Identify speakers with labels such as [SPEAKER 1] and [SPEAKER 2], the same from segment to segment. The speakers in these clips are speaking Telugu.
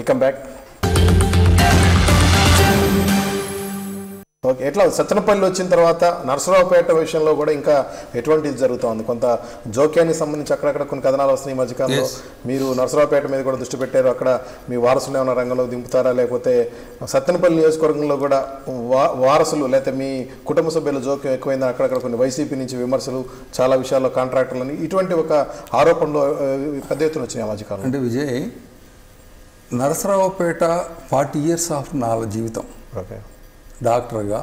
[SPEAKER 1] వెల్కమ్ బ్యాక్ ఓకే ఎట్లా సత్తెనపల్లి వచ్చిన తర్వాత నరసరావుపేట విషయంలో కూడా ఇంకా ఎటువంటిది జరుగుతోంది కొంత జోక్యానికి సంబంధించి అక్కడక్కడ కొన్ని కథనాలు వస్తున్నాయి ఈ మధ్యకాలంలో మీరు నరసరావుపేట మీద కూడా దృష్టి పెట్టారు అక్కడ మీ వారసులు ఏమైనా రంగంలో దింపుతారా లేకపోతే సత్తెనపల్లి నియోజకవర్గంలో కూడా వా వారసులు లేకపోతే మీ కుటుంబ సభ్యుల జోక్యం ఎక్కువైంది అక్కడక్కడ కొన్ని వైసీపీ నుంచి విమర్శలు చాలా విషయాల్లో కాంట్రాక్టర్లని ఇటువంటి ఒక ఆరోపణలు ఆ, పెద్ద ఎత్తున వచ్చినాయి ఆ మధ్యకాలంలో
[SPEAKER 2] అంటే Vijay Narasaraopet forty years of నా జీవితం
[SPEAKER 1] ఓకే
[SPEAKER 2] డాక్టర్గా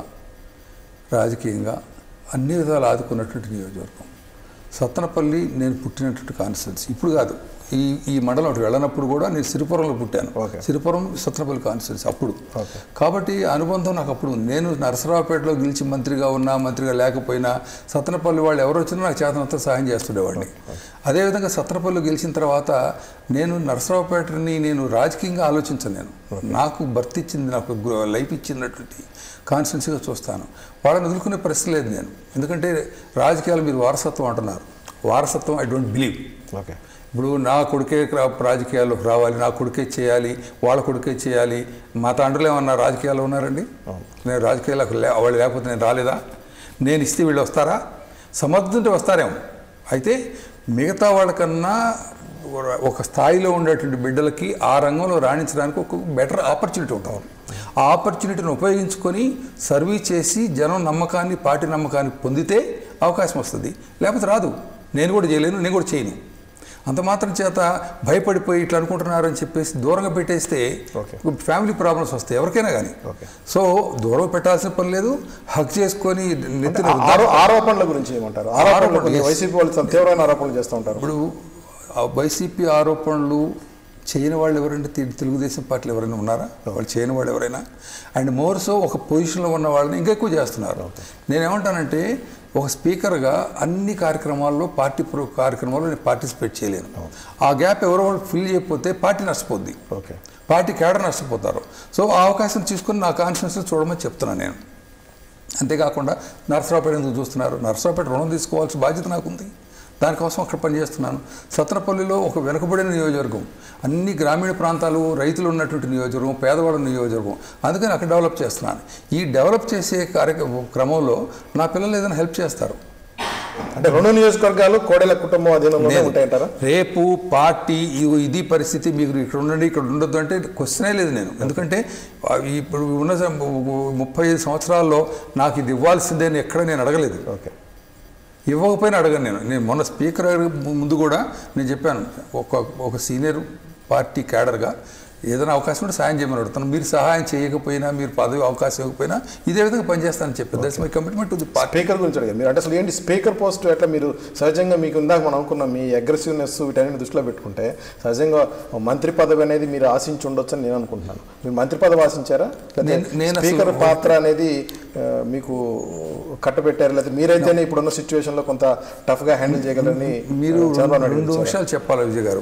[SPEAKER 2] రాజకీయంగా అన్ని విధాలు ఆదుకున్నటువంటి నియోజకవర్గం సత్తనపల్లి నేను పుట్టినటువంటి కాన్స్టిట్యున్సీ ఇప్పుడు కాదు ఈ ఈ మండలం అటు వెళ్ళనప్పుడు కూడా నేను సిరిపురంలో పుట్టాను
[SPEAKER 1] Okay.
[SPEAKER 2] సిరిపురం సత్తనపల్లి కాన్స్టిట్యున్సీ అప్పుడు
[SPEAKER 1] Okay.
[SPEAKER 2] కాబట్టి ఆ అనుబంధం నాకు అప్పుడు ఉంది నేను నరసరావుపేటలో గెలిచి మంత్రిగా ఉన్నా మంత్రిగా లేకపోయినా సత్తనపల్లి వాళ్ళు ఎవరు వచ్చినా నాకు చేతనంతా సహాయం చేస్తుండేవాడిని అదేవిధంగా సత్తనపల్లి గెలిచిన తర్వాత నేను నరసరావుపేటని నేను రాజకీయంగా ఆలోచించను నేను నాకు బర్త్ ఇచ్చింది నాకు గు- లైఫ్ ఇచ్చినటువంటి కాన్స్టిట్యున్సీగా చూస్తాను వాళ్ళని వదులుకునే పరిస్థితి లేదు నేను ఎందుకంటే రాజకీయాలు మీరు వారసత్వం అంటున్నారు వారసత్వం ఐ డోంట్ బిలీవ్
[SPEAKER 1] ఓకే
[SPEAKER 2] ఇప్పుడు నా కొడుకే రా- రాజకీయాల్లోకి రావాలి నా కొడుకే చేయాలి వాళ్ళ కొడుకే చేయాలి మా తండ్రులు ఏమన్నా రాజకీయాల్లో ఉన్నారండి నేను రాజకీయాలకు లే వాళ్ళు లేకపోతే నేను రాలేదా నేను ఇస్తే వీళ్ళు వస్తారా సమర్థుంటే వస్తారేమో అయితే మిగతా వాళ్ళకన్నా ఒక స్థాయిలో ఉండేటువంటి బిడ్డలకి ఆ రంగంలో రాణించడానికి ఒక బెటర్ ఆపర్చునిటీ ఉంటుంది ఆ ఆపర్చునిటీని ఉపయోగించుకొని సర్వీస్ చేసి జనం నమ్మకాన్ని పార్టీ నమ్మకాన్ని పొందితే అవకాశం వస్తుంది లేకపోతే రాదు నేను కూడా చేయలేను నేను కూడా చేయను అంత మాత్రం చేత భయపడిపోయి ఇట్లా అనుకుంటున్నారు అని చెప్పేసి దూరంగా పెట్టేస్తే
[SPEAKER 1] Okay.
[SPEAKER 2] ఫ్యామిలీ ప్రాబ్లమ్స్ వస్తాయి ఎవరికైనా కానీ
[SPEAKER 1] Okay.
[SPEAKER 2] సో దూరం పెట్టాల్సిన పని లేదు హక్ చేసుకొని నెత్తిన
[SPEAKER 1] ఆరో- ఆరోపణల గురించి ఏమంటారు ఆరోపణలు కొన్ని వైసీపీ వాళ్ళు చాలా తీవ్రమైన ఆరోపణలు చేస్తూ ఉంటారు
[SPEAKER 2] ఇప్పుడు ఆ వైసీపీ ఆరోపణలు చేయని వాళ్ళు ఎవరంటే తెలు- తెలుగుదేశం పార్టీలు ఎవరైనా ఉన్నారా వాళ్ళు చేయని వాళ్ళు ఎవరైనా అండ్ మోర్ సో ఒక పొజిషన్లో ఉన్న వాళ్ళని ఇంకా ఎక్కువ చేస్తున్నారు నేనేమంటానంటే ఒక స్పీకర్గా అన్ని కార్యక్రమాల్లో పార్టీ ప్రో కార్యక్రమాల్లో నేను పార్టిసిపేట్ చేయలేను ఆ గ్యాప్ ఎవరో వాళ్ళు ఫిల్ చేయకపోతే పార్టీ నష్టపోద్ది
[SPEAKER 1] ఓకే
[SPEAKER 2] పార్టీ కేడర్ నష్టపోతారు సో ఆ అవకాశం తీసుకుని నా కాన్ఫిడెన్స్ చూడమని చెప్తున్నాను నేను అంతేకాకుండా నరసరావుపేట ఎందుకు చూస్తున్నారు నరసరావుపేట రుణం తీసుకోవాల్సిన బాధ్యత నాకుంది దానికోసం అక్కడ పనిచేస్తున్నాను సత్రపల్లిలో ఒక వెనుకబడిన నియోజకవర్గం అన్ని గ్రామీణ ప్రాంతాలు రైతులు ఉన్నటువంటి నియోజకవర్గం పేదవాళ్ళ నియోజకవర్గం అందుకని అక్కడ డెవలప్ చేస్తున్నాను ఈ డెవలప్ చేసే కార్యక్రమ క్రమంలో నా పిల్లలు ఏదైనా హెల్ప్ చేస్తారు
[SPEAKER 1] అంటే రెండు నియోజకవర్గాలు కోడెల కుటుంబం అధీనంలోనే ఉంటాయంటారా
[SPEAKER 2] రేపు పార్టీ ఇగో ఇది పరిస్థితి మీకు ఇక్కడ ఉండండి ఇక్కడ ఉండొద్దు అంటే క్వశ్చనే లేదు నేను ఎందుకంటే ఆ, ఇప్పుడు ఉన్న సం- ముప్పై ఐదు సంవత్సరాల్లో నాకు ఇది ఇవ్వాల్సిందే అని ఎక్కడ నేను అడగలేదు
[SPEAKER 1] ఓకే
[SPEAKER 2] ఇవ్వకపోయినా అడగను నేను నేను మొన్న స్పీకర్ గారి ముందు కూడా నేను చెప్పాను ఒక ఒక సీనియర్ పార్టీ క్యాడర్గా ఏదైనా అవకాశం ఉంటే సాయం చేయమని అడుగుతాను మీరు సహాయం చేయకపోయినా మీరు పదవి అవకాశం ఇవ్వకపోయినా ఇదే విధంగా పనిచేస్తానని చెప్పాను that's my commitment to the party
[SPEAKER 1] speaker గురించి అడిగారు మీరు అంటే అసలు ఏంటి స్పీకర్ పోస్ట్ ఎట్లా మీరు సహజంగా మీకు ఇందాక మనం అనుకున్నాం మీ అగ్రెసివ్నెస్ వీటన్నిటి దృష్టిలో పెట్టుకుంటే సహజంగా మంత్రి పదవి అనేది మీరు ఆశించి ఉండొచ్చు అని నేను అనుకుంటున్నాను మీరు మంత్రి పదవి ఆశించారా
[SPEAKER 2] నేను- నేను అసలు-
[SPEAKER 1] స్పీకర్ పాత్ర అనేది ఆ, మీకు కట్టబెట్టారు లేకపోతే మీరైతేనే ఇప్పుడున్న సిచ్యువేషన్లో కొంత టఫ్గా హ్యాండిల్ చేయగలరని
[SPEAKER 2] మీరు
[SPEAKER 1] ఆ, చంద్రబాబు నాయుడు
[SPEAKER 2] రెండు
[SPEAKER 1] గారు
[SPEAKER 2] విషయాలు చెప్పాలి విజయ్ గారు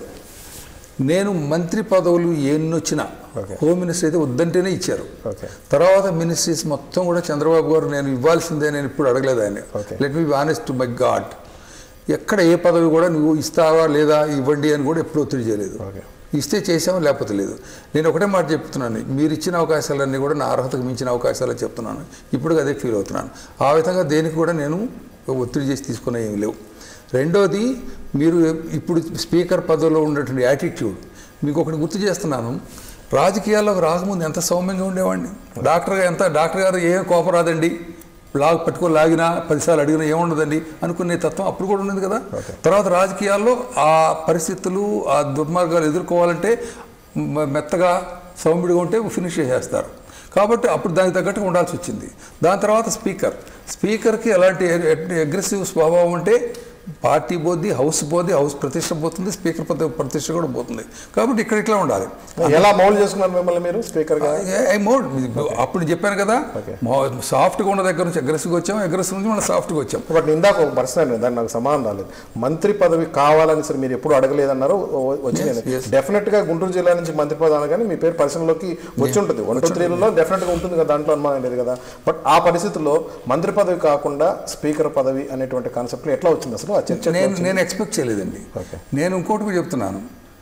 [SPEAKER 2] నేను మంత్రి పదవులు ఎన్నొచ్చినా
[SPEAKER 1] Okay.
[SPEAKER 2] హోమ్ మినిస్టర్ అయితే వద్దంటేనే ఇచ్చారు
[SPEAKER 1] ఓకే
[SPEAKER 2] తర్వాత మినిస్ట్రీస్ మొత్తం కూడా చంద్రబాబు గారు నేను ఇవ్వాల్సిందే నేను ఇప్పుడు అడగలేదు ఆయన
[SPEAKER 1] Okay.
[SPEAKER 2] Let me honest to my god ఎక్కడ ఏ పదవి కూడా నువ్వు ఇస్తావా లేదా ఇవ్వండి అని కూడా ఎప్పుడు ఒత్తిడి చేయలేదు
[SPEAKER 1] ఓకే
[SPEAKER 2] ఇస్తే చేసాము లేకపోతే లేదు నేను ఒకటే మాట చెప్తున్నాను మీరు ఇచ్చిన అవకాశాలన్నీ కూడా నా అర్హతకు మించిన అవకాశాలు చెప్తున్నాను ఇప్పుడు అదే ఫీల్ అవుతున్నాను ఆ విధంగా దేనికి కూడా నేను ఒత్తిడి చేసి తీసుకునే ఏమి లేవు రెండోది మీరు ఇప్పుడు స్పీకర్ పదవిలో ఉన్నటువంటి యాటిట్యూడ్ మీకు ఒకటి గుర్తు చేస్తున్నాను రాజకీయాల్లోకి రాకముందు ఎంత సౌమ్యంగా ఉండేవాడిని డాక్టర్ ఎంత డాక్టర్ గారు ఏం కోపం రాదండి లాగ్ పట్టుకొని లాగినా పదిసార్లు అడిగినా ఏముండదండి అనుకునే తత్వం అప్పుడు కూడా ఉన్నది కదా తర్వాత రాజకీయాల్లో ఆ పరిస్థితులు ఆ దుర్మార్గాలు ఎదుర్కోవాలంటే మ- మెత్తగా సౌమ్యుడిగా ఉంటే ఫినిష్ చేసేస్తారు కాబట్టి అప్పుడు దానికి తగ్గట్టుగా ఉండాల్సి వచ్చింది దాని తర్వాత స్పీకర్ స్పీకర్కి ఎలాంటి అగ్రెసివ్ స్వభావం ఉంటే పార్టీ పోద్ది హౌస్ పోద్ది హౌస్ ప్రతిష్ట పోతుంది స్పీకర్ ప్రతి- ప్రతిష్ట కూడా పోతుంది కాబట్టి ఇక్కడ ఇట్లా ఉండాలి
[SPEAKER 1] ఎలా మౌలు చేసుకున్నారు మిమ్మల్ని మీరు స్పీకర్గా
[SPEAKER 2] ఐ మోడ్ అప్పుడు చెప్పాను కదా
[SPEAKER 1] Okay.
[SPEAKER 2] సాఫ్ట్గా ఉన్న దగ్గర నుంచి అగ్రెసివ్గా వచ్చాం అగ్రెసివ్ నుంచి మళ్ళీ సాఫ్ట్గా వచ్చాం
[SPEAKER 1] బట్ ఇందాక ఒక పర్సన్ అడిగాను, దానికి నాకు సమాధానం రాలేదు మంత్రి పదవి కావాలని సరే మీరు ఎప్పుడు అడగలేదన్నారు వ- వచ్చి
[SPEAKER 2] Yes,
[SPEAKER 1] నేను
[SPEAKER 2] yes.
[SPEAKER 1] డెఫినెట్ గా గుంటూరు జిల్లా నుంచి మంత్రి పదవి అనగానే మీ పేరు పరిశ్రమలోకి వచ్చి ఉంటుంది వన్ టూ త్రీలలో డెఫినెట్ గా ఉంటుంది కదా దాంట్లో అనుమానం లేదు కదా బట్ ఆ పరిస్థితుల్లో మంత్రి పదవి కాకుండా స్పీకర్ పదవి అనేటువంటి కాన్సెప్ట్ ఎట్లా వచ్చింది అసలు ఆ చర్చ ఎట్లా
[SPEAKER 2] నేను
[SPEAKER 1] వచ్చింది?
[SPEAKER 2] నేను ఎక్స్పెక్ట్ చేయలేదండి
[SPEAKER 1] Okay.
[SPEAKER 2] నేను ఇంకోటి కూడా చెప్తున్నాను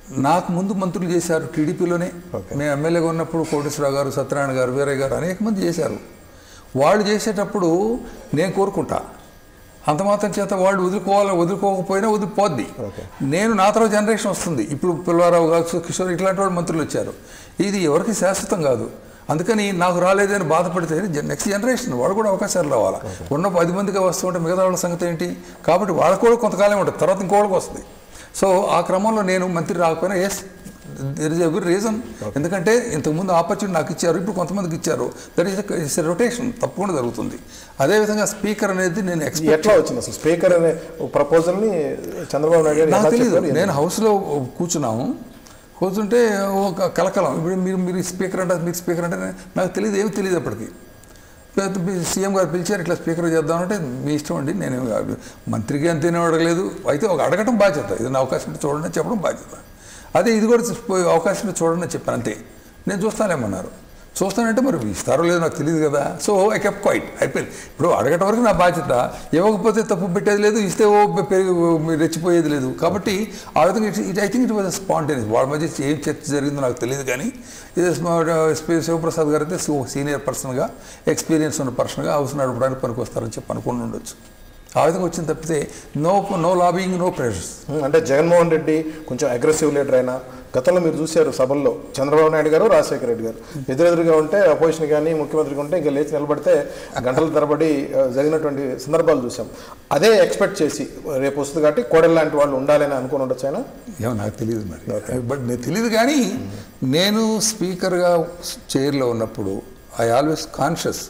[SPEAKER 2] నాకు ముందు మంత్రులు చేశారు టీడీపీలోనే
[SPEAKER 1] Okay.
[SPEAKER 2] మేము ఎమ్మెల్యేగా ఉన్నప్పుడు కోటేశ్వరరావు గారు సత్యనారాయణ గారు వీరయ్య గారు అనేక మంది చేశారు వాళ్ళు చేసేటప్పుడు నేను కోరుకుంటా అంత మాత్రం చేత వాళ్ళు వదులుకోవాలి వదులుకోకపోయినా వదిలిపోద్ది
[SPEAKER 1] Okay.
[SPEAKER 2] నేను నా తర్వాత జనరేషన్ వస్తుంది ఇప్పుడు పిల్లవారావు గారు కిషోర్ ఇట్లాంటి వాళ్ళు మంత్రులు వచ్చారు ఇది ఎవరికి శాశ్వతం కాదు అందుకని నాకు రాలేదని బాధపడితే నెక్స్ట్ జనరేషన్ వాళ్ళు కూడా అవకాశాలు రావాలా ఉన్న పది మందిగా వస్తుంటే మిగతా వాళ్ళ సంగతి ఏంటి కాబట్టి వాళ్ళకు కూడా కొంతకాలం ఉంటుంది తర్వాత ఇంకోళ్ళకి వస్తుంది సో ఆ క్రమంలో నేను మంత్రి రాకపోయినా yes there is every reason ఎందుకంటే ఇంతకుముందు ఆపర్చునిటీ నాకు ఇచ్చారు ఇప్పుడు కొంతమందికి ఇచ్చారు దట్ ఈస్ ఇట్స్ రొటేషన్ తప్పకుండా జరుగుతుంది అదేవిధంగా స్పీకర్ అనేది నేను ఎక్స్పెక్ట్
[SPEAKER 1] ఎట్లా వచ్చింది అసలు స్పీకర్ అనే ప్రపోజల్ ని చంద్రబాబు నాయుడు గారు
[SPEAKER 2] నాకు
[SPEAKER 1] ఎలా
[SPEAKER 2] తెలియదు
[SPEAKER 1] చెప్పారు
[SPEAKER 2] నేను హౌస్లో కూర్చున్నాము కూర్చుంటే ఒక కలకలం ఇప్పుడు మీరు మీరు స్పీకర్ అంటే మీరు స్పీకర్ అంటే నాకు తెలియదు ఏమి తెలియదు అప్పటికి పెద్ద మీ సీఎం గారు పిలిచారు ఇట్లా స్పీకర్ చేద్దామంటే మీ ఇష్టం అండి నేను మంత్రికి అంతేనే అడగలేదు అయితే ఒక అడగటం బాధ్యత ఇది నా అవకాశం ఉంటే చూడండి అని చెప్పడం బాధ్యత అదే ఇది కూడా అవకాశం ఉంటే చూడండి అని చెప్పాను అంతే నేను చూస్తానేమన్నారు చూస్తానంటే మరి ఇస్తారో లేదో నాకు తెలియదు కదా సో ఐ కెప్ క్వైట్ అయిపోయింది ఇప్పుడు అడగటం వరకు నా బాధ్యత ఇవ్వకపోతే తప్పు పెట్టేది లేదు ఇస్తే ఓ పెరిగి రెచ్చిపోయేది లేదు కాబట్టి ఆ విధంగా it I think it was spontaneous వాళ్ళ మధ్య ఏం చర్చ జరిగిందో నాకు తెలియదు కానీ ఇది స్మ- శివప్రసాద్ గారు అయితే సీనియర్ పర్సన్గా ఎక్స్పీరియన్స్ ఉన్న పర్సన్గా హౌస్ నడపడానికి పనికి వస్తారని చెప్పి అనుకుని ఉండొచ్చు ఆ విధంగా వచ్చింది తప్పితే no no lobbying no pressures
[SPEAKER 1] um, అంటే జగన్మోహన్ రెడ్డి కొంచెం అగ్రెసివ్ లీడర్ అయినా గతంలో మీరు చూశారు సభల్లో చంద్రబాబు నాయుడు గారు రాజశేఖర రెడ్డి గారు ఎదురెదురుగా ఉంటే అపోజిషన్ కానీ ముఖ్యమంత్రిగా ఉంటే ఇంకా లేచి నిలబడితే గంటల తరబడి ఆ, జరిగినటువంటి సందర్భాలు చూసాం అదే ఎక్స్పెక్ట్ చేసి రేపు వస్తుంది కాబట్టి కోడెల్ లాంటి వాళ్ళు ఉండాలని అనుకుని ఉండొచ్చు ఆయన
[SPEAKER 2] ఏమో నాకు తెలియదు మరి బట్ నేను తెలియదు కానీ నేను స్పీకర్గా చైర్లో ఉన్నప్పుడు ఐ ఆల్వేస్ కాన్షియస్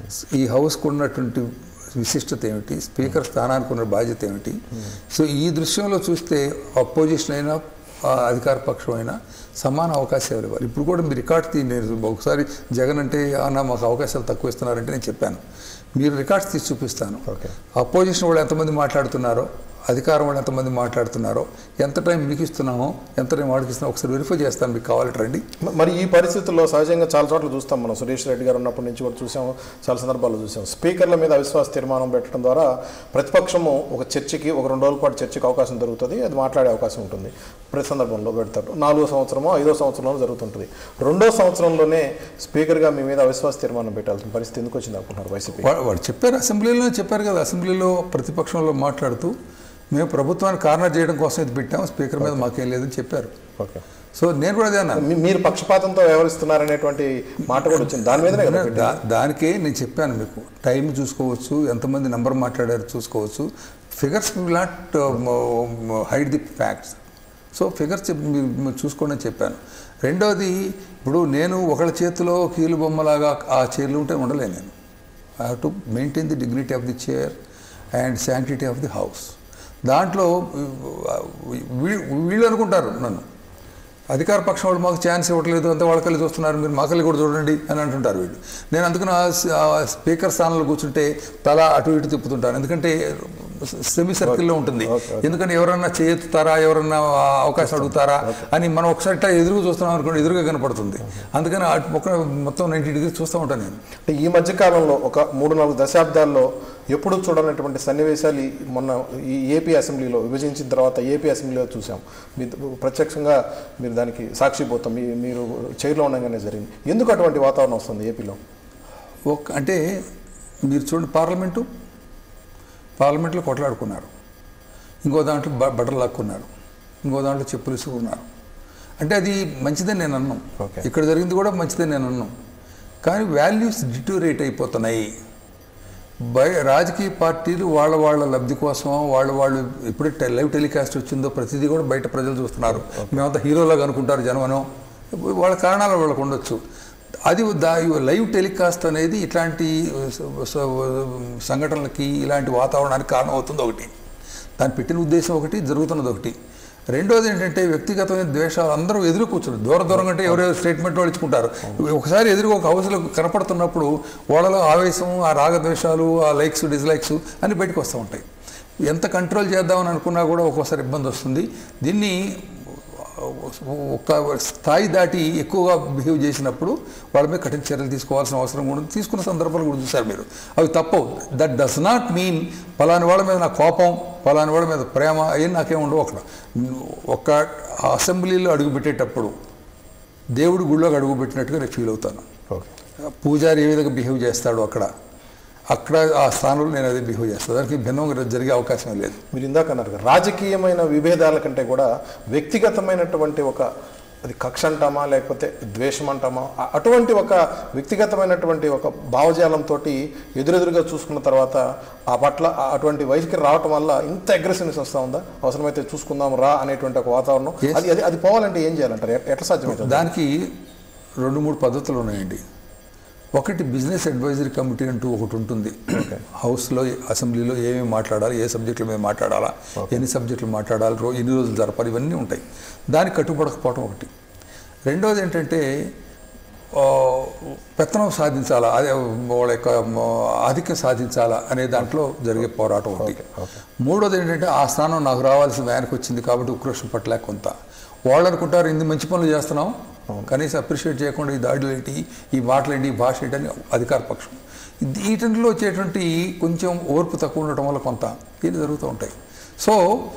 [SPEAKER 2] ఈ హౌస్కు ఉన్నటువంటి విశిష్టత ఏమిటి స్పీకర్ స్థానానికి ఉన్న బాధ్యత ఏమిటి సో ఈ దృశ్యంలో చూస్తే అపోజిషన్ అయినా ఆ, అధికార పక్షం అయినా సమాన అవకాశాలు ఇవ్వాలి ఇప్పుడు కూడా మీ రికార్డ్ తీ నేను ఒకసారి జగన్ అంటే అన్న మాకు అవకాశాలు తక్కువ ఇస్తున్నారంటే నేను చెప్పాను మీరు రికార్డ్స్ తీసి చూపిస్తాను
[SPEAKER 1] ఓకే
[SPEAKER 2] అపోజిషన్ వాళ్ళు ఎంతమంది మాట్లాడుతున్నారో అధికారం వాళ్ళు ఎంతమంది మాట్లాడుతున్నారో ఎంత టైం మీకు ఇస్తున్నామో ఎంత టైం వాడికి ఇస్తున్నామో ఒకసారి వెరిఫై చేస్తాను మీకు కావాలంటే రండి
[SPEAKER 1] మ- మరి ఈ పరిస్థితుల్లో సహజంగా చాలా చోట్ల చూస్తాం మనం సురేష్ రెడ్డి గారు ఉన్నప్పటి నుంచి కూడా చూసాం చాలా సందర్భాల్లో చూసాం స్పీకర్ల మీద అవిశ్వాస తీర్మానం పెట్టడం ద్వారా ప్రతిపక్షము ఒక చర్చకి ఒక రెండు రోజుల పాటు చర్చకి అవకాశం దొరుకుతుంది అది మాట్లాడే అవకాశం ఉంటుంది ప్రతి సందర్భంలో పెడతారు నాలుగో సంవత్సరమో ఐదో సంవత్సరంలో జరుగుతుంటుంది రెండో సంవత్సరంలోనే స్పీకర్గా మీ మీద అవిశ్వాస తీర్మానం పెట్టాల్సిన పరిస్థితి ఎందుకు వచ్చింది అనుకుంటున్నారు వైసీపీ
[SPEAKER 2] వా- వాడు చెప్పారు అసెంబ్లీలో చెప్పారు కదా అసెంబ్లీలో ప్రతిపక్షంలో మాట్లాడుతూ మేము ప్రభుత్వాన్ని కార్నర్ చేయడం కోసం ఇది పెట్టాము స్పీకర్ మీద మాకేం లేదని చెప్పారు
[SPEAKER 1] ఓకే
[SPEAKER 2] సో నేను కూడా అదే అన్నాను
[SPEAKER 1] మీ- మీరు పక్షపాతంతో వ్యవహరిస్తున్నారనేటువంటి మాట కూడా వచ్చింది దాని మీదనే కదా పెట్టింది.
[SPEAKER 2] దా- దానికే నేను చెప్పాను మీకు టైం చూసుకోవచ్చు ఎంతమంది నెంబర్ మాట్లాడారు చూసుకోవచ్చు figures not hide the facts so figures చెప్- మీరు మీరు చూసుకోండి అని చెప్పాను రెండోది ఇప్పుడు నేను ఒకళ్ళ చేతిలో కీలు బొమ్మలాగా ఆ చైర్లు ఉంటే ఉండలేను నేను I have to maintain the dignity of the chair and sanctity of the house దాంట్లో వీ- వీళ్ళు అనుకుంటారు నన్ను అధికార పక్షం వాళ్ళు మాకు ఛాన్స్ ఇవ్వట్లేదు అంత వాళ్ళకెళ్ళి చూస్తున్నారు మీరు మాకెళ్ళి కూడా చూడండి అని అంటుంటారు వీళ్ళు నేను అందుకని ఆ స్- ఆ స్పీకర్ స్థానంలో కూర్చుంటే తల అటు ఇటు తిప్పుతుంటాను ఎందుకంటే సెమీ సర్కిల్లో ఉంటుంది ఎందుకంటే ఎవరన్నా చేయెత్తుతారా ఎవరన్నా ఆ అవకాశం అడుగుతారా అని మనం ఒకసారి ఇట్లా ఎదురుగా చూస్తున్నాం అనుకోండి ఎదురుగా కనపడుతుంది అందుకని అటు పక్క మొత్తం నైంటీ డిగ్రీస్ చూస్తూ ఉంటాను నేను
[SPEAKER 1] అంటే ఈ మధ్య కాలంలో ఒక మూడు నాలుగు దశాబ్దాల్లో ఎప్పుడు చూడనటువంటి సన్నివేశాలు ఈ మొన్న ఈ ఏపీ అసెంబ్లీలో విభజించిన తర్వాత ఏపీ అసెంబ్లీలో చూసాం మీ ప్రత్యక్షంగా మీరు దానికి సాక్షిపోతాం మీ మీరు చైర్లో ఉండగానే జరిగింది ఎందుకు అటువంటి వాతావరణం వస్తుంది ఏపీలో
[SPEAKER 2] ఒక అంటే మీరు చూడండి పార్లమెంటు పార్లమెంట్లో కొట్లాడుకున్నారు ఇంకో దాంట్లో బ బట్టలు లాక్కున్నారు ఇంకో దాంట్లో చెప్పులు ఇసుకున్నారు అంటే అది మంచిదని నేను అన్నాను
[SPEAKER 1] Okay.
[SPEAKER 2] ఇక్కడ జరిగింది కూడా మంచిదని నేను అన్నాను కానీ వాల్యూస్ డిటోరేట్ అయిపోతున్నాయి బయ రాజకీయ పార్టీలు వాళ్ళ వాళ్ళ లబ్ధి కోసం వాళ్ళ వాళ్ళు ఎప్పుడే టె- లైవ్ టెలికాస్ట్ వచ్చిందో ప్రతిదీ కూడా బయట ప్రజలు చూస్తున్నారు మేమంతా హీరోలాగా అనుకుంటారు జనమనం వాళ్ళ కారణాలు వాళ్ళకు ఉండొచ్చు అది దా లైవ్ టెలికాస్ట్ అనేది ఇట్లాంటి స- స- సంఘటనలకి ఇలాంటి వాతావరణానికి కారణం అవుతుంది ఒకటి దాన్ని పెట్టిన ఉద్దేశం ఒకటి జరుగుతున్నది ఒకటి రెండోది ఏంటంటే వ్యక్తిగతమైన ద్వేషాలు అందరూ ఎదురు కూర్చున్నారు దూర దూరం అంటే ఎవరెవరు స్టేట్మెంట్ వాళ్ళు ఇచ్చుకుంటారు ఒకసారి ఎదురుగా ఒక హౌస్లో కనపడుతున్నప్పుడు వాళ్ళలో ఆవేశం ఆ రాగద్వేషాలు ఆ లైక్స్ డిస్లైక్స్ అన్ని బయటకు వస్తూ ఉంటాయి ఎంత కంట్రోల్ చేద్దామని అనుకున్నా కూడా ఒక్కోసారి ఇబ్బంది వస్తుంది దీన్ని ఒక స్థాయి దాటి ఎక్కువగా బిహేవ్ చేసినప్పుడు వాళ్ళ మీద కఠిన చర్యలు తీసుకోవాల్సిన అవసరం కూడా ఉంది. తీసుకున్న సందర్భాలు కూడా చూశారు మీరు అవి తప్పవు దట్ డస్ నాట్ మీన్ పలాని వాళ్ళ మీద నా కోపం పలాని వాడి మీద ప్రేమ అవి నాకేం ఉండవు అక్కడ ఒక అసెంబ్లీలో అడుగు పెట్టేటప్పుడు దేవుడి గుళ్ళోకి అడుగు పెట్టినట్టుగా నేను ఫీల్ అవుతాను
[SPEAKER 1] ఓకే
[SPEAKER 2] పూజారి ఏ విధంగా బిహేవ్ చేస్తాడో అక్కడ అక్కడ ఆ స్థానంలో నేను అదే బిహేవ్ చేస్తాను దానికి భిన్నంగా జరిగే అవకాశం లేదు
[SPEAKER 1] మీరు ఇందాక అన్నారు కదా, రాజకీయమైన విభేదాల కంటే కూడా వ్యక్తిగతమైనటువంటి ఒక అది కక్ష అంటామా లేకపోతే ద్వేషం అంటామా అ- అటువంటి ఒక వ్యక్తిగతమైనటువంటి ఒక భావజాలంతో ఎదురెదురుగా చూసుకున్న తర్వాత ఆ పట్ల ఆ- అటువంటి వయసుకి రావటం వల్ల ఇంత అగ్రెసివ్నెస్ వస్తూ ఉందా అవసరమైతే చూసుకుందాం రా అనేటువంటి ఒక వాతావరణం
[SPEAKER 2] Yes.
[SPEAKER 1] అది అది అది పోవాలంటే ఏం చేయాలంటారు ఎట్- ఎట్లా సాధ్యమవుతుంది
[SPEAKER 2] దానికి రెండు మూడు పద్ధతులు ఉన్నాయండి ఒకటి బిజినెస్ అడ్వైజరీ కమిటీ అంటూ ఒకటి ఉంటుంది హౌస్లో అసెంబ్లీలో ఏమేమి మాట్లాడాలి ఏ సబ్జెక్టుల మీద మాట్లాడాలా ఎన్ని సబ్జెక్టులు మాట్లాడాలి రో ఎన్ని రోజులు జరపాలి ఇవన్నీ ఉంటాయి దానికి కట్టుబడకపోవడం ఒకటి రెండోది ఏంటంటే ఆ, పెత్తనం సాధించాలా అదే వాళ్ళ యొక్క మ, ఆధిక్యం సాధించాలా అనే దాంట్లో జరిగే పోరాటం ఒకటి మూడోది ఏంటంటే ఆ స్థానం నాకు రావాల్సిన ఆయనకు వచ్చింది కాబట్టి ఉక్రోషం పట్టలేక కొంత వాళ్ళు అనుకుంటారు ఇన్ని మంచి పనులు చేస్తున్నాం కనీసం అప్రిషియేట్ చేయకుండా ఈ దాడులు ఏంటి ఈ మాటలు ఏంటి ఈ భాష ఏంటి అని అధికార పక్షం ఇది- వీటిలో వచ్చేటువంటి కొంచెం ఓర్పు తక్కువ ఉండటం వల్ల కొంత ఇది జరుగుతూ ఉంటాయి సో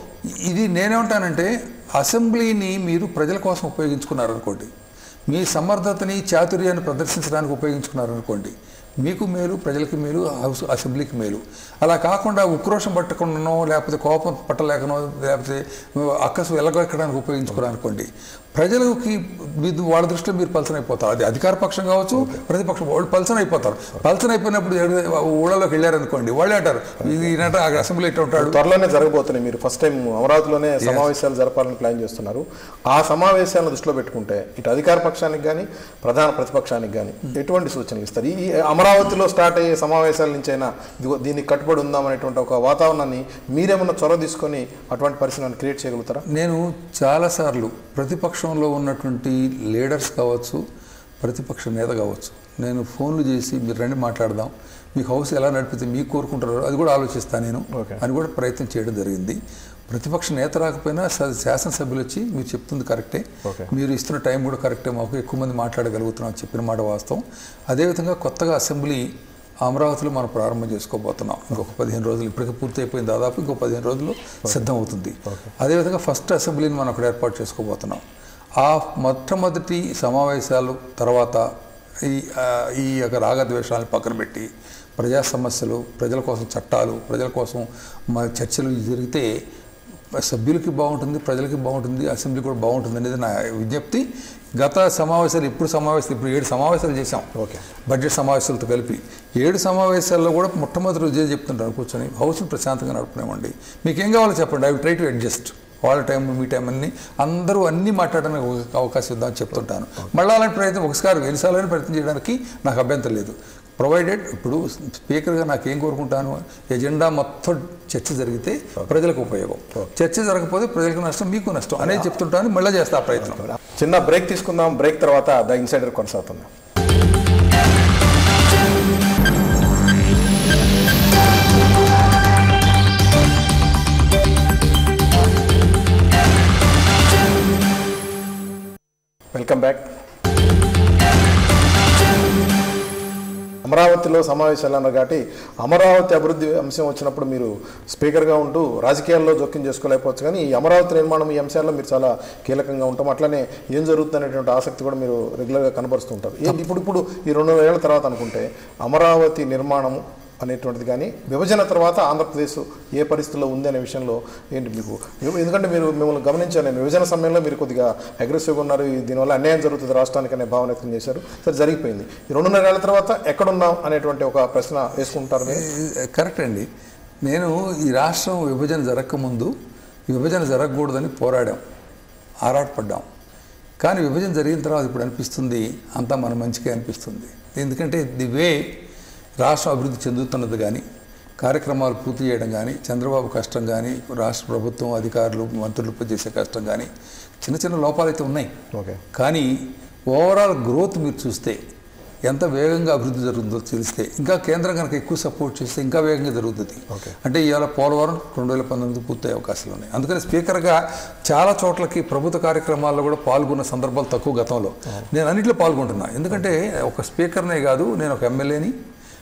[SPEAKER 2] ఇది నేనేమంటానంటే అసెంబ్లీని మీరు ప్రజల కోసం ఉపయోగించుకున్నారనుకోండి మీ సమర్థతని చాతుర్యాన్ని ప్రదర్శించడానికి ఉపయోగించుకున్నారనుకోండి మీకు మేలు ప్రజలకి మేలు హౌస్ అసెంబ్లీకి మేలు అలా కాకుండా ఉక్రోషం పట్టకుండానో లేకపోతే కోపం పట్టలేకనో లేకపోతే అక్కసు ఎలగొక్కడానికి ఉపయోగించుకున్నారనుకోండి ప్రజలకి మీరు వాళ్ళ దృష్టిలో మీరు పలసన అయిపోతారు అది అధికార పక్షం కావచ్చు ప్రతిపక్షం వాళ్ళు పలసన అయిపోతారు పలసన అయిపోయినప్పుడు ఎక్కడ- ఊళ్ళలోకి వెళ్ళారనుకోండి వాళ్ళే అంటారు ఇది ఈయనట అక్కడ అసెంబ్లీ ఎట్లా ఉంటాడు
[SPEAKER 1] త్వరలోనే జరగబోతున్నాయి మీరు ఫస్ట్ టైం అమరావతిలోనే సమావేశాలు జరపాలని ప్లాన్ చేస్తున్నారు ఆ సమావేశాలను దృష్టిలో పెట్టుకుంటే ఇటు అధికార పక్షానికి కానీ ప్రధాన ప్రతిపక్షానికి కానీ ఎటువంటి సూచనలు ఇస్తారు ఈ ఈ అమరావతిలో స్టార్ట్ అయ్యే సమావేశాల నుంచైనా ఇదిగో దీనికి కట్టుబడి ఉందాం అనేటువంటి ఒక వాతావరణాన్ని మీరేమన్నా చొరవ తీసుకొని అటువంటి పరిస్థితులను క్రియేట్ చేయగలుగుతారా
[SPEAKER 2] నేను చాలాసార్లు ప్రతిపక్షంలో ఉన్నటువంటి లీడర్స్ కావచ్చు ప్రతిపక్ష నేత కావచ్చు నేను ఫోన్లు చేసి మీరు రండి మాట్లాడదాం మీకు హౌస్ ఎలా నడిపితే మీకు కోరుకుంటారో అది కూడా ఆలోచిస్తాను నేను
[SPEAKER 1] Okay.
[SPEAKER 2] అని కూడా ప్రయత్నం చేయడం జరిగింది ప్రతిపక్ష నేత రాకపోయినా స- శాసనసభ్యులు వచ్చి మీరు చెప్తుంది కరెక్టే
[SPEAKER 1] Okay.
[SPEAKER 2] మీరు ఇస్తున్న టైం కూడా కరెక్టే మాకు ఎక్కువ మంది మాట్లాడగలుగుతున్నాం అని చెప్పిన మాట వాస్తవం అదేవిధంగా కొత్తగా అసెంబ్లీ అమరావతిలో మనం ప్రారంభం చేసుకోబోతున్నాం ఇంకొక పదిహేను రోజులు ఇప్పటికే పూర్తి అయిపోయింది దాదాపు ఇంకో పదిహేను రోజుల్లో సిద్ధం అవుతుంది అదేవిధంగా ఫస్ట్ అసెంబ్లీని మనం అక్కడ ఏర్పాటు చేసుకోబోతున్నాం ఆ మొట్టమొదటి సమావేశాలు తర్వాత ఈ ఆ, ఈ యొక్క రాగద్వేషాలను పక్కన పెట్టి ప్రజా సమస్యలు ప్రజల కోసం చట్టాలు ప్రజల కోసం మా చర్చలు జరిగితే సభ్యులకి బాగుంటుంది ప్రజలకి బాగుంటుంది అసెంబ్లీ కూడా బాగుంటుంది అనేది నా విజ్ఞప్తి గత సమావేశాలు ఇప్పుడు సమావేశాలు ఇప్పుడు ఏడు సమావేశాలు చేశాం
[SPEAKER 1] ఓకే
[SPEAKER 2] బడ్జెట్ సమావేశాలతో కలిపి ఏడు సమావేశాల్లో కూడా మొట్టమొదటి రోజే చెప్తుంటాను కూర్చొని హౌస్ని ప్రశాంతంగా నడుపునేవ్వండి మీకు ఏం కావాలో చెప్పండి ఐ ట్రై టు అడ్జస్ట్ వాళ్ళ టైం మీ టైం అన్ని అందరూ అన్నీ మాట్లాడడానికి ఒక అవకాశం ఇద్దామని చెప్తుంటాను మళ్ళీ అలాంటి ప్రయత్నం ఒకసారి ఎన్నిసార్లు ప్రయత్నం చేయడానికి నాకు అభ్యంతరం లేదు ప్రొవైడెడ్ ఇప్పుడు స్పీకర్గా నాకు ఏం కోరుకుంటాను ఎజెండా మొత్తం చర్చ జరిగితే ప్రజలకు ఉపయోగం చర్చ జరగకపోతే ప్రజలకు నష్టం మీకు నష్టం అనేది చెప్తుంటాను మళ్ళీ చేస్తా ఆ ప్రయత్నం
[SPEAKER 1] చిన్న బ్రేక్ తీసుకుందాం బ్రేక్ తర్వాత ద ఇన్సైడర్ కొనసాగుతుంది వెల్కమ్ బ్యాక్ అమరావతిలో సమావేశాలు అన్నారు కాబట్టి అమరావతి అభివృద్ధి అంశం వచ్చినప్పుడు మీరు స్పీకర్గా ఉంటూ రాజకీయాల్లో జోక్యం చేసుకోలేకపోవచ్చు కానీ ఈ అమరావతి నిర్మాణం ఈ అంశాల్లో మీరు చాలా కీలకంగా ఉంటాం అట్లనే ఏం జరుగుతుంది అనేటువంటి ఆసక్తి కూడా మీరు రెగ్యులర్గా కనబరుస్తుంటారు ఏంటి ఇప్పుడు ఇప్పుడు ఈ రెండు ఏళ్ల తర్వాత అనుకుంటే అమరావతి నిర్మాణము అనేటువంటిది కానీ విభజన తర్వాత ఆంధ్రప్రదేశ్ ఏ పరిస్థితిలో ఉంది అనే విషయంలో ఏంటి మీకు ఎందుకంటే మీరు మిమ్మల్ని గమనించాను నేను విభజన సమయంలో మీరు కొద్దిగా అగ్రెసివ్గా ఉన్నారు ఈ దీనివల్ల అన్యాయం జరుగుతుంది రాష్ట్రానికి అనే భావన వ్యక్తం చేశారు సరే జరిగిపోయింది ఈ రెండున్నర ఏళ్ల తర్వాత ఎక్కడున్నాం అనేటువంటి ఒక ప్రశ్న వేసుకుంటారు మీరు
[SPEAKER 2] కరెక్ట్ అండి నేను ఈ రాష్ట్రం విభజన జరగకముందు ఈ విభజన జరగకూడదని పోరాడాం ఆరాటపడ్డాం కానీ విభజన జరిగిన తర్వాత ఇప్పుడు అనిపిస్తుంది అంతా మన మంచిగా అనిపిస్తుంది ఎందుకంటే ది వే రాష్ట్రం అభివృద్ధి చెందుతున్నది కానీ కార్యక్రమాలు పూర్తి చేయడం కానీ చంద్రబాబు కష్టం కానీ రాష్ట్ర ప్రభుత్వం అధికారులు మంత్రులు చేసే కష్టం కానీ చిన్న చిన్న లోపాలు అయితే ఉన్నాయి
[SPEAKER 1] ఓకే
[SPEAKER 2] కానీ ఓవరాల్ గ్రోత్ మీరు చూస్తే ఎంత వేగంగా అభివృద్ధి జరుగుతుందో తెలిస్తే ఇంకా కేంద్రం కనుక ఎక్కువ సపోర్ట్ చేస్తే ఇంకా వేగంగా జరుగుతుంది
[SPEAKER 1] Okay.
[SPEAKER 2] అంటే ఇవాళ పోలవరం రెండు వేల పంతొమ్మిది పూర్తయ్యే అవకాశాలు ఉన్నాయి అందుకని స్పీకర్గా చాలా చోట్లకి ప్రభుత్వ కార్యక్రమాల్లో కూడా పాల్గొన్న సందర్భాలు తక్కువ గతంలో నేను అన్నింటిలో పాల్గొంటున్నా ఎందుకంటే ఒక స్పీకర్నే కాదు నేను ఒక ఎమ్మెల్యేని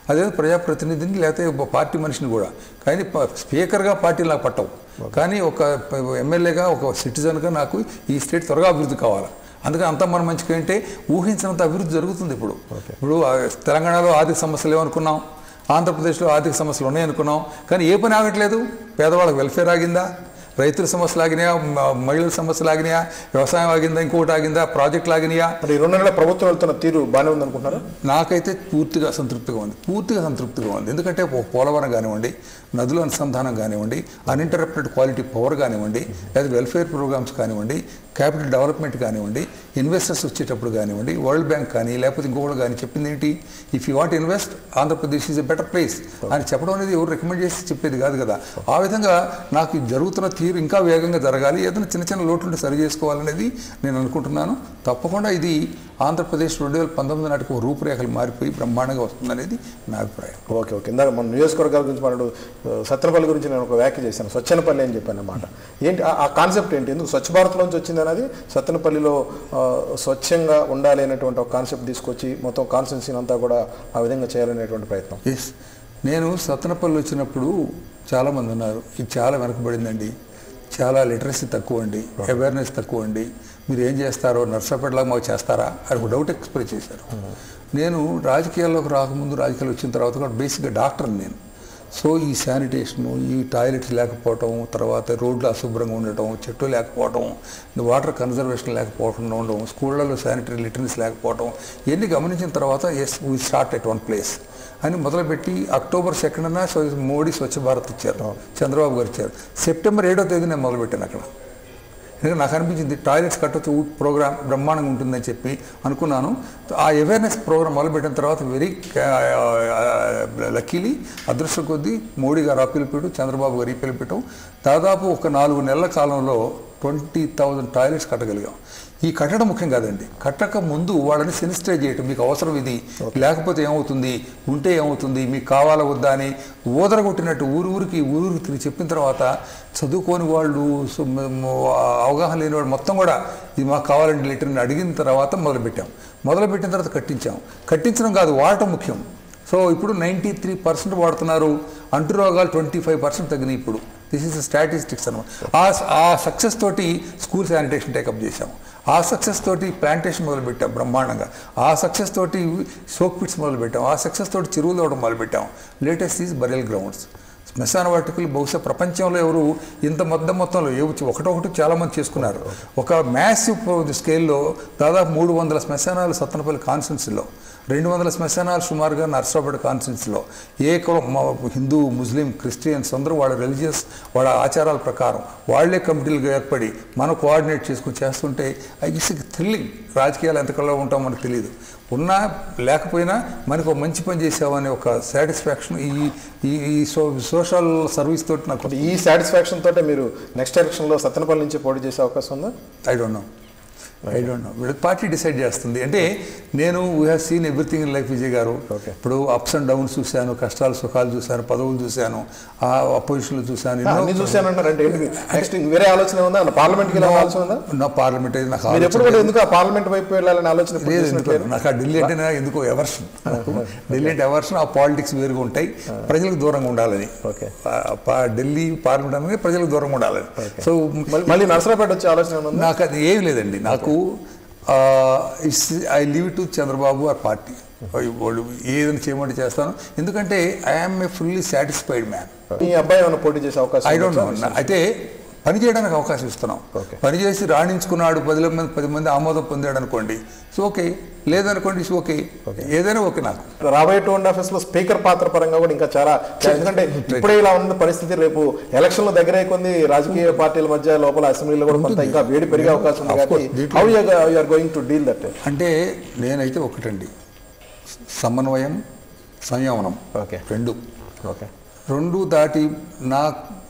[SPEAKER 2] అదే ప్రజాప్రతినిధిని లేకపోతే ఒక పార్టీ మనిషిని కూడా కానీ ప- స్పీకర్గా పార్టీ నాకు పట్టవు కానీ ఒక ప- ఎమ్మెల్యేగా ఒక సిటిజన్గా నాకు ఈ స్టేట్ త్వరగా అభివృద్ధి కావాలి అందుకని అంతా మన మంచిగా అంటే ఊహించినంత అభివృద్ధి జరుగుతుంది ఇప్పుడు ఇప్పుడు ఆ, తెలంగాణలో ఆర్థిక సమస్యలు ఏమనుకున్నాం ఆంధ్రప్రదేశ్లో ఆర్థిక సమస్యలు ఉన్నాయనుకున్నాం కానీ ఏ పని ఆగట్లేదు పేదవాళ్ళకి వెల్ఫేర్ ఆగిందా రైతుల సమస్యలు ఆగినాయా మ- మహిళల సమస్యలు ఆగినాయా వ్యవసాయం ఆగిందా ఇంకోటి ఆగిందా ప్రాజెక్టులు ఆగినాయా
[SPEAKER 1] మరి ఈ రెండు నెలల ప్రభుత్వం వెళ్తున్న తీరు బాగానే ఉందనుకుంటున్నారా
[SPEAKER 2] నాకైతే పూర్తిగా సంతృప్తిగా ఉంది పూర్తిగా సంతృప్తిగా ఉంది ఎందుకంటే పో- పోలవరం కానివ్వండి నదుల అనుసంధానం కానివ్వండి అన్ఇంటరప్టెడ్ క్వాలిటీ పవర్ కానివ్వండి లేదా వెల్ఫేర్ ప్రోగ్రామ్స్ కానివ్వండి క్యాపిటల్ డెవలప్మెంట్ కానివ్వండి ఇన్వెస్టర్స్ వచ్చేటప్పుడు కానివ్వండి వరల్డ్ బ్యాంక్ కానీ లేకపోతే ఇంకొకటి కానీ చెప్పింది ఏంటి if you want invest Andhra Pradesh is a better place అని చెప్పడం అనేది ఎవరు రికమెండ్ చేసి చెప్పేది కాదు కదా ఆ విధంగా నాకు ఈ జరుగుతున్న తీరు ఇంకా వేగంగా జరగాలి ఏదైనా చిన్న చిన్న లోట్లుంటే సరి చేసుకోవాలనేది నేను అనుకుంటున్నాను తప్పకుండా ఇది ఆంధ్రప్రదేశ్ రెండు వేల పంతొమ్మిది నాటికి ఒక రూపురేఖలు మారిపోయి బ్రహ్మాండంగా వస్తుందనేది నా అభిప్రాయం
[SPEAKER 1] ఓకే ఓకే ఇందాక మన నియోజకవర్గాల గురించి మాట్లాడు సత్తెనపల్లి గురించి నేను ఒక వ్యాఖ్య చేశాను స్వచ్ఛనపల్లి అని చెప్పాను అన్నమాట ఏంటి ఆ- ఆ కాన్సెప్ట్ ఏంటి ఎందుకు స్వచ్ఛ భారత్ నుంచి వచ్చింది అనేది సత్తెనపల్లిలో ఆ, స్వచ్ఛంగా ఉండాలి అనేటువంటి ఒక కాన్సెప్ట్ తీసుకొచ్చి మొత్తం కాన్స్టెన్సీని అంతా కూడా ఆ విధంగా చేయాలనేటువంటి ప్రయత్నం
[SPEAKER 2] ఎస్ నేను సత్తనపల్లి వచ్చినప్పుడు చాలామంది ఉన్నారు ఇది చాలా వెనకబడిందండి చాలా లిటరసీ తక్కువ అండి అవేర్నెస్ తక్కువ అండి మీరు ఏం చేస్తారో నర్సాపేటలాగా మాకు చేస్తారా అని ఒక డౌట్ ఎక్స్ప్రెస్ చేశారు నేను రాజకీయాల్లోకి రాకముందు రాజకీయాలు వచ్చిన తర్వాత కూడా బేసిక్గా డాక్టర్ని నేను సో ఈ శానిటేషను ఈ టాయిలెట్స్ లేకపోవటం తర్వాత రోడ్లు అశుభ్రంగా ఉండటం చెట్లు లేకపోవటం వాటర్ కన్జర్వేషన్ లేకపోవటం ఉండడం స్కూళ్ళలో శానిటరీ లిటరీస్ లేకపోవటం ఇవన్నీ గమనించిన తర్వాత yes we start at one place అని మొదలుపెట్టి అక్టోబర్ సెకండ్న మోడీ స్వచ్ఛ భారత్ ఇచ్చారు చంద్రబాబు గారు ఇచ్చారు సెప్టెంబర్ ఏడో తేదీ నేను మొదలుపెట్టాను అక్కడ ఎందుకంటే నాకు అనిపించింది టాయిలెట్స్ కట్టొచ్చు ప్రోగ్రామ్ బ్రహ్మాండంగా ఉంటుందని చెప్పి అనుకున్నాను ఆ అవేర్నెస్ ప్రోగ్రామ్ మొదలుపెట్టిన తర్వాత వెరీ లక్కీలీ అదృష్టం కొద్దీ మోడీ గారు అప్పీల్ పెట్టు చంద్రబాబు గారు అప్పీల్ పెట్టడం దాదాపు ఒక నాలుగు నెలల కాలంలో ట్వంటీ థౌజండ్ టాయిలెట్స్ కట్టగలిగాం ఈ కట్టడం ముఖ్యం కాదండి కట్టక ముందు వాళ్ళని సెన్సిటైజ్ చేయటం మీకు అవసరం ఇది లేకపోతే ఏమవుతుంది ఉంటే ఏమవుతుంది మీకు కావాలా వద్దా అని ఊదరగొట్టినట్టు ఊరు ఊరికి ఊరు ఊరికి తిరిగి చెప్పిన తర్వాత చదువుకోని వాళ్ళు సో మ- మ- అవగాహన లేని వాళ్ళు మొత్తం కూడా ఇది మాకు కావాలంటే లీటర్ని అడిగిన తర్వాత మొదలుపెట్టాం మొదలుపెట్టిన తర్వాత కట్టించాం కట్టించడం కాదు వాడటం ముఖ్యం సో ఇప్పుడు నైంటీ త్రీ పర్సెంట్ వాడుతున్నారు అంటు రోగాలు ట్వంటీ ఫైవ్ పర్సెంట్ తగ్గినాయి ఇప్పుడు దిస్ ఇస్ స్టాటిస్టిక్స్ అనమాట ఆ ఆ సక్సెస్ తోటి స్కూల్ శానిటేషన్ టేకప్ చేశాం ఆ సక్సెస్ తోటి ప్లాంటేషన్ మొదలుపెట్టాం బ్రహ్మాండంగా ఆ సక్సెస్ తోటి సోక్ పిట్స్ మొదలుపెట్టాం ఆ సక్సెస్ తోటి చెరువులు ఇవ్వడం మొదలుపెట్టాం లేటెస్ట్ ఈజ్ బరియల్ గ్రౌండ్స్ శ్మశాన వాటికలు బహుశా ప్రపంచంలో ఎవరు ఇంత మొత్తం మొత్తంలో ఏవి ఒకటొకటి చాలామంది చేసుకున్నారు ఒక మ్యాసివ్ స్కేల్లో దాదాపు మూడు వందల శ్మశానాలు సత్తనపల్లి కాన్స్టెన్సీలో రెండు వందల శ్మశానాలు సుమారుగా నర్సరాపేట కాన్స్టెన్సీలో ఏ కులం మ- హిందూ ముస్లిం క్రిస్టియన్స్ అందరూ వాళ్ళ రిలీజియస్ వాళ్ళ ఆచారాల ప్రకారం వాళ్ళే కమిటీలుగా ఏర్పడి మనం కోఆర్డినేట్ చేసుకుని చేస్తుంటే ఇట్స్ థ్రిల్లింగ్ రాజకీయాలు ఎంతకాలం ఉంటామో మనకు తెలియదు ఉన్నా లేకపోయినా మనకు ఒక మంచి పని చేసామనే ఒక సాటిస్ఫాక్షన్ ఈ ఈ ఈ సో సోషల్ సర్వీస్ తోటి నాకు
[SPEAKER 1] అంటే ఈ సాటిస్ఫాక్షన్ తోటే మీరు నెక్స్ట్ ఎలక్షన్లో సత్తెనపల్లి నుంచి పోటీ చేసే అవకాశం ఉందా
[SPEAKER 2] I don't know I don't know వీళ్ళ పార్టీ డిసైడ్ చేస్తుంది అంటే నేను we have seen everything in life Vijay garu
[SPEAKER 1] Okay.
[SPEAKER 2] ఇప్పుడు అప్స్ అండ్ డౌన్స్ చూశాను కష్టాలు సుఖాలు చూశాను పదవులు చూశాను ఆ అపోజిషన్లు చూశాను
[SPEAKER 1] ఆ, అన్ని చూశానంటారు అంటే ఏంటి నెక్స్ట్ వేరే ఆలోచన ఉందా పార్లమెంట్కి వెళ్ళే ఆలోచన ఉందా
[SPEAKER 2] నా పార్లమెంట్ అయితే నాకు
[SPEAKER 1] మీరు
[SPEAKER 2] ఆలోచన
[SPEAKER 1] ఎప్పుడు కూడా ఎందుకు ఆ పార్లమెంట్ వైపు వెళ్ళాలని ఆలోచన ఎప్పుడు
[SPEAKER 2] లేదు
[SPEAKER 1] చేసినట్లేరు?
[SPEAKER 2] ఎందుకు నాకు ఆ ఢిల్లీ అంటే నాకు ఎందుకో ఎవర్షన్ ఢిల్లీ అంటే ఎవర్షన్ ఆ పాలిటిక్స్ వేరుగా ఉంటాయి ప్రజలకు దూరంగా ఉండాలని
[SPEAKER 1] ఓకే
[SPEAKER 2] పా- పా- ఢిల్లీ పార్లమెంట్ అనేది ప్రజలకు దూరంగా ఉండాలని సో
[SPEAKER 1] మళ్ళీ మళ్ళీ నర్సరాపేట వచ్చే ఆలోచన ఏమైనా ఉందా
[SPEAKER 2] నాకు అది ఏమి లేదండి నాకు it's I leave to Chandrababu or party వాళ్ళు ఏదైనా చేయమంటే చేస్తాను ఎందుకంటే I'm a fully satisfied man
[SPEAKER 1] మీ అబ్బాయి ఏమైనా పోటీ చేసే అవకాశం
[SPEAKER 2] ఐ డోంట్
[SPEAKER 1] ఉందా?
[SPEAKER 2] నో అయితే పని చేయడానికి అవకాశం ఇస్తున్నాం
[SPEAKER 1] Okay.
[SPEAKER 2] పని చేసి రాణించుకున్నాడు పది మంది పది మంది ఆమోదం పొందాడు అనుకోండి సో ఓకే లేదనుకోండి ఇట్స్ ఓకే ఏదైనా ఓకే నాకు
[SPEAKER 1] రాబోయే టూ అండ్ హాఫ్ లో స్పీకర్ పాత్ర పరంగా కూడా ఇంకా చాలా ఎందుకంటే ఇప్పుడే ఇలా ఉన్న పరిస్థితి రేపు ఎలక్షన్లు దగ్గర కొంది రాజకీయ పార్టీల మధ్య లోపల అసెంబ్లీలో కూడా కొంత ఇంకా వేడి పెరిగే అవకాశం ఉంది
[SPEAKER 2] Of course,
[SPEAKER 1] కాబట్టి
[SPEAKER 2] దీంట్లో-
[SPEAKER 1] how you're going to deal that
[SPEAKER 2] అంటే నేనైతే ఒకటండి సమన్వయం సంయమనం
[SPEAKER 1] ఓకే
[SPEAKER 2] రెండు
[SPEAKER 1] ఓకే
[SPEAKER 2] రెండు దాటి నా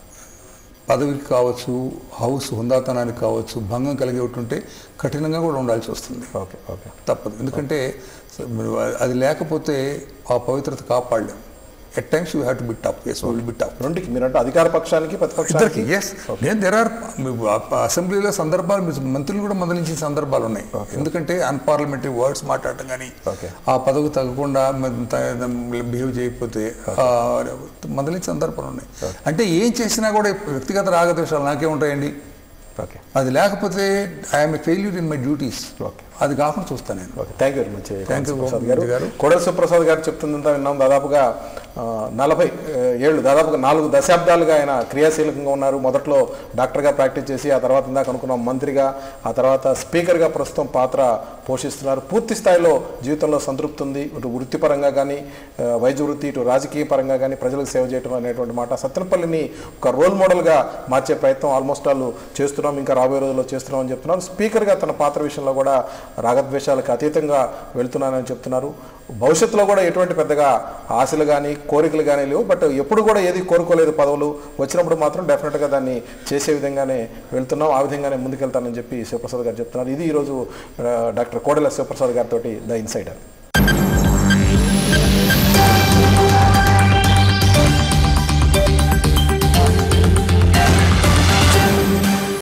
[SPEAKER 2] పదవికి కావచ్చు హౌస్ హుందాతనానికి కావచ్చు భంగం కలిగేటుంటే కఠినంగా కూడా ఉండాల్సి వస్తుంది
[SPEAKER 1] ఓకే ఓకే
[SPEAKER 2] తప్పదు ఎందుకంటే స- మీరు అది లేకపోతే ఆ పవిత్రత కాపాడలేం at times you have to be tough yes will be tough
[SPEAKER 1] రెండుకి మీరంటే అధికార పక్షానికి ప్రతిపక్షానికి
[SPEAKER 2] ఇద్దరికి ఎస్ నేను దెర్ ఆర్ అసెంబ్లీలో సందర్భాలు మీ మంత్రులు కూడా మందలించిన సందర్భాలు ఉన్నాయి ఎందుకంటే అన్పార్లమెంటరీ వర్డ్స్ మాట్లాడటం కానీ
[SPEAKER 1] Okay.
[SPEAKER 2] ఆ పదవి తగ్గకుండా బిహేవ్ చేయకపోతే ఆ, మందలించిన సందర్భాలు ఉన్నాయి అంటే ఏం చేసినా కూడా వ్యక్తిగత రాగద్వేషాలు నాకే ఉంటాయండి
[SPEAKER 1] ఓకే
[SPEAKER 2] అది లేకపోతే I'm a failure in my duties
[SPEAKER 1] okay
[SPEAKER 2] అది కాకుండా చూస్తాను నేను
[SPEAKER 1] okay thank you very much
[SPEAKER 2] Thank you,
[SPEAKER 1] Prasad
[SPEAKER 2] garu.
[SPEAKER 1] Garu కోడల సుప్రసాద్ గారు చెప్తుందంతా విన్నాం దాదాపుగా ఆ, నలభై ఆ, ఏళ్ళు దాదాపుగా నాలుగు దశాబ్దాలుగా ఆయన క్రియాశీలకంగా ఉన్నారు మొదట్లో డాక్టర్గా ప్రాక్టీస్ చేసి ఆ తర్వాత ఇందాక అనుకున్నాం మంత్రిగా ఆ తర్వాత స్పీకర్గా ప్రస్తుతం పాత్ర పోషిస్తున్నారు పూర్తి స్థాయిలో జీవితంలో సంతృప్తి ఉంది ఇటు వృత్తిపరంగా కానీ ఆ, వైద్య వృత్తి ఇటు రాజకీయ పరంగా కానీ ప్రజలకు సేవ చేయడం అనేటువంటి మాట సత్తెనపల్లిని ఒక రోల్ మోడల్గా మార్చే ప్రయత్నం ఆల్మోస్ట్ వాళ్ళు చేస్తున్నాం ఇంకా రాబోయే రోజుల్లో చేస్తున్నాం అని చెప్తున్నారు స్పీకర్గా తన పాత్ర విషయంలో కూడా రాగద్వేషాలకు అతీతంగా వెళ్తున్నానని చెప్తున్నారు భవిష్యత్తులో కూడా ఎటువంటి పెద్దగా ఆశలు కానీ కోరికలు కానీ లేవు బట్ ఎప్పుడు కూడా ఏది కోరుకోలేదు పదవులు వచ్చినప్పుడు మాత్రం డెఫినెట్గా దాన్ని చేసే విధంగానే వెళ్తున్నాం ఆ విధంగానే ముందుకెళ్తానని చెప్పి శివప్రసాద్ గారు చెప్తున్నారు ఇది ఈరోజు ఆ, డాక్టర్ కోడెల శివప్రసాద్ గారితో ద ఇన్సైడర్